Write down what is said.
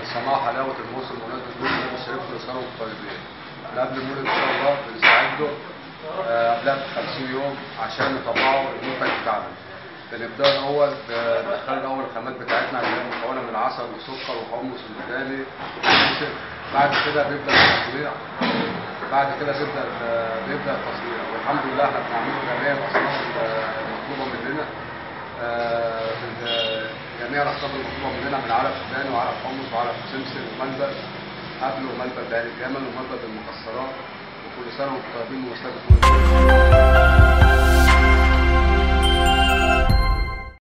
لسماع حلاوه الموسم بمناسبه مولد النبي الشريف كل سنه وانتم طيبين. احنا قبل المولد ان شاء الله بنستعدوا آه، قبلها ب 50 يوم عشان نطلعوا المنتج بتاعنا. بنبدا الاول بندخل الاول الخامات بتاعتنا اللي هي مكونه من عسل وسكر وحمص ومداني ومسك. بعد كده بيبدا التصنيع بعد كده بيبدا بيبدا التصنيع والحمد لله احنا بنعمله جميع الاصناف المطلوبه مننا آه، بال- جميع الاصناف المطلوبه مننا من علف سوداني وعلف حمص وعلف سمسم وملبن قبل وملبن بعين الجمل وملبن بالمكسرات وكل سنه وانتم طيبين ومساء الفل